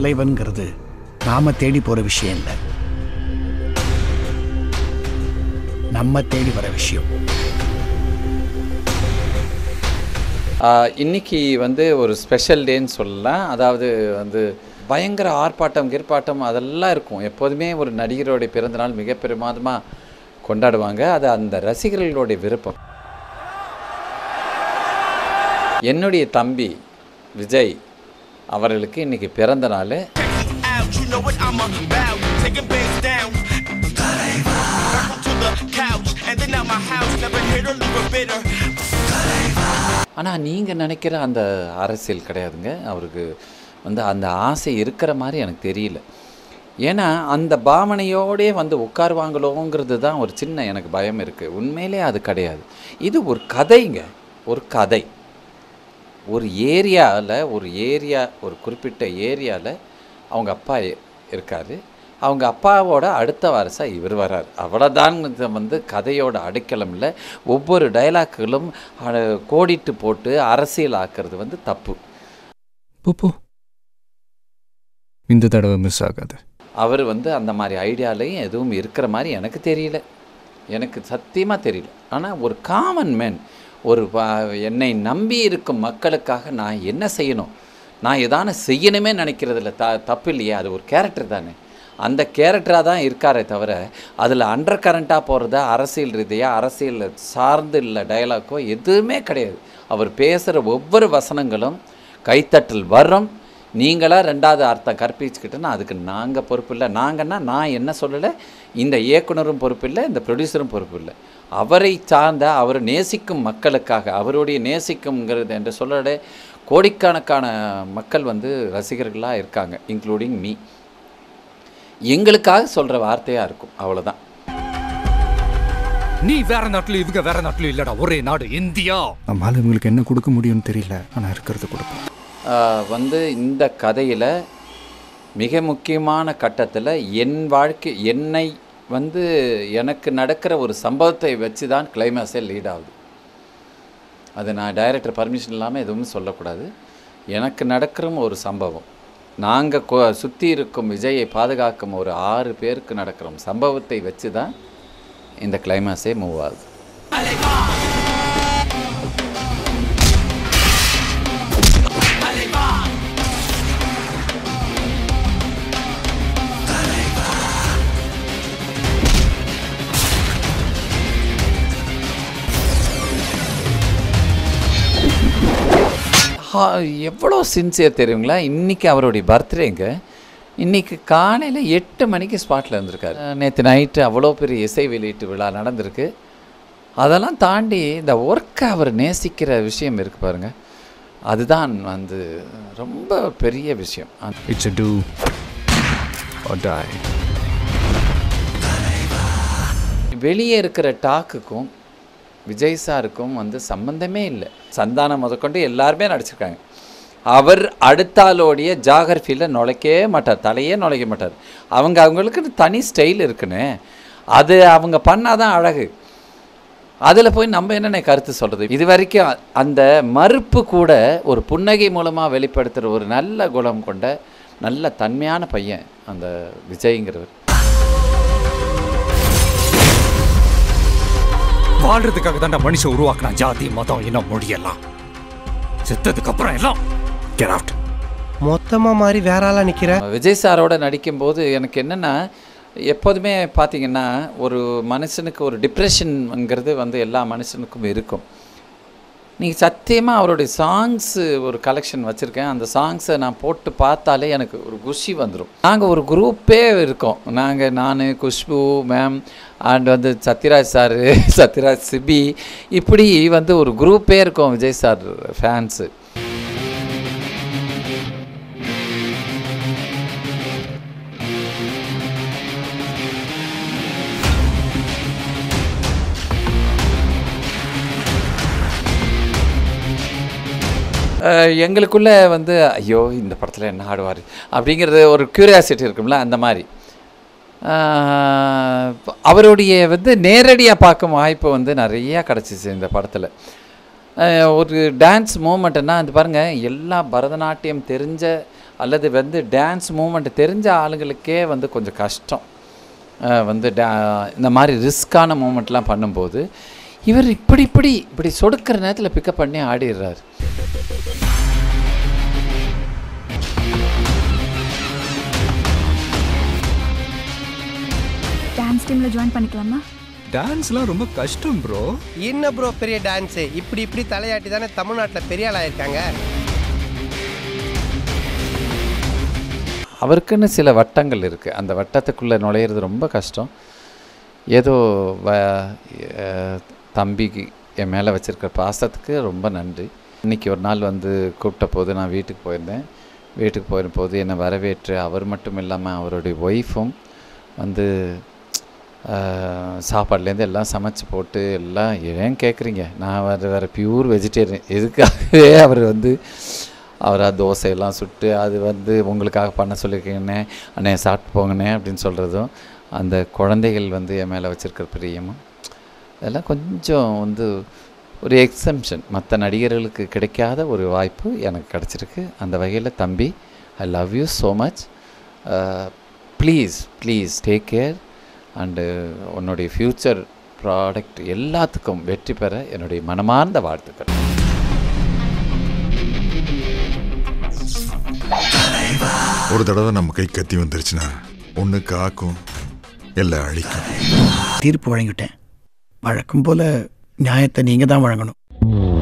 தலைவன்கிறது நாம தேடி போற விஷயம் இல்லை நம்ம தேடி வர விஷயம் ஆஹ் இன்னைக்கு வந்து ஒரு ஸ்பெஷல் டேன்னு சொல்லலாம் அதாவது வந்து பயங்கர ஆர்ப்பாட்டம் கிற்பாட்டம் அதெல்லாம் இருக்கும் எப்போதுமே ஒரு நடிகருடைய பிறந்தநாள் மிக பிரமாதமாக கொண்டாடுவாங்க அது அந்த ரசிகர்களுடைய விருப்பம் என்னுடைய தம்பி விஜய் அவர்களுக்கு இன்னைக்கு பிறந்த நாள் out. You know what I'm about. Taking base down. Back to the couch and then out my house. Never hit or leave a bitter. ஆனால் நீங்கள் நினைக்கிற அந்த அரசியல் கிடையாதுங்க அவருக்கு வந்து அந்த ஆசை இருக்கிற மாதிரி எனக்கு தெரியல ஏன்னா அந்த பாவனையோடே வந்து உட்காருவாங்களோங்கிறது தான் ஒரு சின்ன எனக்கு பயம் இருக்குது உண்மையிலே அது கிடையாது இது ஒரு கதைங்க ஒரு கதை ஒரு ஏரியாவில் ஒரு ஏரியா ஒரு குறிப்பிட்ட ஏரியாவில் அவங்க அப்பா இருக்கார் அவங்க அப்பாவோட அடுத்த வாரிசாக இவர் வர்றார் அவ்வளோதான் இது வந்து கதையோட அடைக்கலம் இல்லை ஒவ்வொரு டைலாக்குகளும் அஹ், கோடிட்டு போட்டு அரசியல் ஆக்குறது வந்து தப்பு போ போ இந்த தடவை மிஸ் ஆகாது அவர் வந்து அந்த மாதிரி ஐடியாலையும் எதுவும் இருக்கிற மாதிரி எனக்கு தெரியல எனக்கு சத்தியமாக தெரியல ஆனால் ஒரு காமன் மேன் ஒரு வ- என்னை நம்பி இருக்கும் மக்களுக்காக நான் என்ன செய்யணும் நான் எதான செய்யணுமே நினைக்கிறதுல த தப்பு இல்லையே அது ஒரு கேரக்டர் தானே அந்த கேரக்டராக தான் இருக்காரே தவிர அதில் அண்டர் கரண்ட்டாக போகிறதா அரசியல் ரீதியாக அரசியல் சார்ந்து இல்லை டயலாக்கோ எதுவுமே கிடையாது அவர் பேசுகிற ஒவ்வொரு வசனங்களும் கைத்தட்டல் வரும் நீங்களா ரெண்டாவது அர்த்தம் கற்பிச்சுக்கிட்டோன்னா அதுக்கு நாங்கள் பொறுப்பு இல்லை நாங்கன்னா நான் என்ன சொல்லலை இந்த இயக்குனரும் பொறுப்பு இல்லை இந்த ப்ரொடியூசரும் பொறுப்பு இல்லை அவரை சார்ந்த அவர் நேசிக்கும் மக்களுக்காக அவருடைய நேசிக்கும்ங்கிறது என்று சொல்லல கோடிக்கணக்கான மக்கள் வந்து ரசிகர்களாக இருக்காங்க இன்க்ளூடிங் மீ எங்களுக்காக சொல்கிற வார்த்தையாக இருக்கும் அவ்வளோதான் நீ வேற நாட்டுல இவங்க வேற நாட்டுல இல்லடா ஒரே நாடு இந்தியா நம்மளால இவங்களுக்கு என்ன கொடுக்க முடியும்னு தெரியல ஆனால் இருக்கிறது கொடுப்போம் ஆஹ் வந்து இந்த கதையில் மிக முக்கியமான கட்டத்தில் என் வாழ்க்கை என்னை வந்து எனக்கு நடக்கிற ஒரு சம்பவத்தை வச்சு தான் கிளைமேக்ஸே லீட் ஆகுது அது நான் டைரக்டர் பர்மிஷன் இல்லாமல் எதுவும் சொல்லக்கூடாது எனக்கு நடக்கிற ஒரு சம்பவம் நாங்கள் சுற்றி இருக்கும் விஜயை பாதுகாக்கும் ஒரு ஆறு பேருக்கு நடக்கிற சம்பவத்தை வச்சு தான் இந்த கிளைமேக்ஸே மூவ் ஆகுது ஹா- எவ்வளோ சின்சியர் தெரியுங்களா இன்றைக்கி அவருடைய பர்த்டேங்க இன்றைக்கி காலையில் எட்டு மணிக்கு ஸ்பாட்டில் இருந்திருக்காரு நேற்று நைட்டு அவ்வளோ பெரிய இசை வெளியீட்டு விழா நடந்திருக்கு அதெல்லாம் தாண்டி இந்த ஒர்க்கை அவர் நேசிக்கிற விஷயம் இருக்கு பாருங்க அதுதான் வந்து ரொம்ப பெரிய விஷயம் அந்த- it's a do or die வெளியே இருக்கிற டாக்குக்கும் விஜய் சாருக்கும் வந்து சம்பந்தமே இல்லை சந்தானம் முதற்கொண்டு எல்லாருமே நடிச்சிருக்காங்க அவர் அடுத்தாலோடைய ஜாகிரஃபியில் நுழைக்கவே மாட்டார் தலையே நுழைக்க மாட்டார் அவங்க அவங்களுக்கு தனி ஸ்டைல் இருக்குன்னு அது அவங்க பண்ணாதான் அழகு அதில் போய் நம்ம என்னென்ன கருத்து சொல்கிறது இது வரைக்கும் அ- அந்த மறுப்பு கூட ஒரு புன்னகை மூலமாக வெளிப்படுத்துகிற ஒரு நல்ல குணம் கொண்ட நல்ல தன்மையான பையன் அந்த விஜய்ங்கிறவர் வாழ்றதுக்காக தான்டா மனுஷன் உருவாக்குனா ஜாதி மதம் இனம் மொழி எல்லாம் செத்ததுக்கு அப்புறம் எல்லாம் கெட் அவுட் மொத்தமா மாதிரி வேற ஆளா நிக்கிற விஜய் சாரோட நடிக்கும்போது எனக்கு என்னென்னா எப்போதுமே பார்த்தீங்கன்னா ஒரு மனுஷனுக்கு ஒரு டிப்ரெஷன்ங்கிறது வந்து எல்லா மனுஷனுக்கும் இருக்கும் நீங்கள் சத்தியமாக அவருடைய சாங்ஸு ஒரு கலெக்ஷன் வச்சுருக்கேன் அந்த சாங்ஸை நான் போட்டு பார்த்தாலே எனக்கு ஒரு குஷி வந்துடும் நாங்கள் ஒரு குரூப்பே இருக்கோம் நாங்கள் நான் குஷ்பு மேம் அண்ட் வந்து சத்யராஜ் சார் சத்யராஜ் சிபி இப்படி வந்து ஒரு குரூப்பே இருக்கோம் விஜய் சார் ஃபேன்ஸு அஹ் எங்களுக்குள்ள வந்து ஐயோ இந்த படத்தில் என்ன ஆடுவார் அப்படிங்கிறது ஒரு க்யூரியாசிட்டி இருக்கும்ல அந்த மாதிரி அஹ் அவருடைய வந்து நேரடியாக பார்க்கும் வாய்ப்பு வந்து நிறையா கிடச்சிச்சு இந்த படத்தில் ஒரு டான்ஸ் மூமெண்ட்னா அது பாருங்கள் எல்லா பரதநாட்டியம் தெரிஞ்ச அல்லது வந்து டான்ஸ் மூமெண்ட் தெரிஞ்ச ஆளுங்களுக்கே வந்து கொஞ்சம் கஷ்டம் அஹ் வந்து டா இந்த மாதிரி ரிஸ்க்கான மூமெண்ட்லாம் பண்ணும்போது இவர் இப்படி இப்படி இப்படி சொடுக்கிற நேரத்தில் பிக்கப் பண்ணி ஆடிடுறாரு டான்ஸ் டீமில் ஜாயின் பண்ணிக்கலாமா டான்ஸ்லாம் ரொம்ப கஷ்டம் ப்ரோ என்ன ப்ரோ பெரிய டான்ஸு இப்படி இப்படி தலையாட்டி தானே தமிழ்நாட்டில் பெரிய ஆள் ஆயிருக்காங்க அவருக்குன்னு சில வட்டங்கள் இருக்குது அந்த வட்டத்துக்குள்ளே நுழையிறது ரொம்ப கஷ்டம் ஏதோ வ அஹ் தம்பிக்கு என் மேலே வச்சுருக்கிற பாசத்துக்கு ரொம்ப நன்றி இன்றைக்கி ஒரு நாள் வந்து கூப்பிட்ட போது நான் வீட்டுக்கு போயிருந்தேன் வீட்டுக்கு போயிருந்த போது என்னை வரவேற்று அவர் மட்டும் இல்லாமல் அவருடைய ஒய்ஃபும் வந்து அஹ், சாப்பாடுலேருந்து எல்லாம் சமைச்சு போட்டு எல்லாம் ஏன் கேட்குறீங்க நான் வேறு வேறு பியூர் வெஜிடேரியன் எதுக்காகவே அவர் வந்து அவராக தோசையெல்லாம் சுட்டு அது வந்து உங்களுக்காக பண்ண சொல்லியிருக்கீங்கண்ணே அண்ணே சாப்பிட்டு போங்கண்ணே அப்படின்னு சொல்கிறதும் அந்த குழந்தைகள் வந்து என் மேலே வச்சுருக்கிற பிரியமும் அதெல்லாம் கொஞ்சம் வந்து ஒரு எக்ஸம்ஷன் மற்ற நடிகர்களுக்கு கிடைக்காத ஒரு வாய்ப்பு எனக்கு கிடச்சிருக்கு அந்த வகையில் தம்பி I love you so much please please take care and உன்னுடைய ஃப்யூச்சர் ப்ராடக்ட் எல்லாத்துக்கும் வெற்றி பெற என்னுடைய மனமார்ந்த வாழ்த்துக்கள் ஒரு தடவை நம்ம கை கத்தி வந்துருச்சுன்னா ஒன்று காக்கும் இல்லை அழிக்கும் தீர்ப்பு வழங்கிட்டேன் வழக்கம் போல நியாயத்தை நீங்கள் தான் வழங்கணும்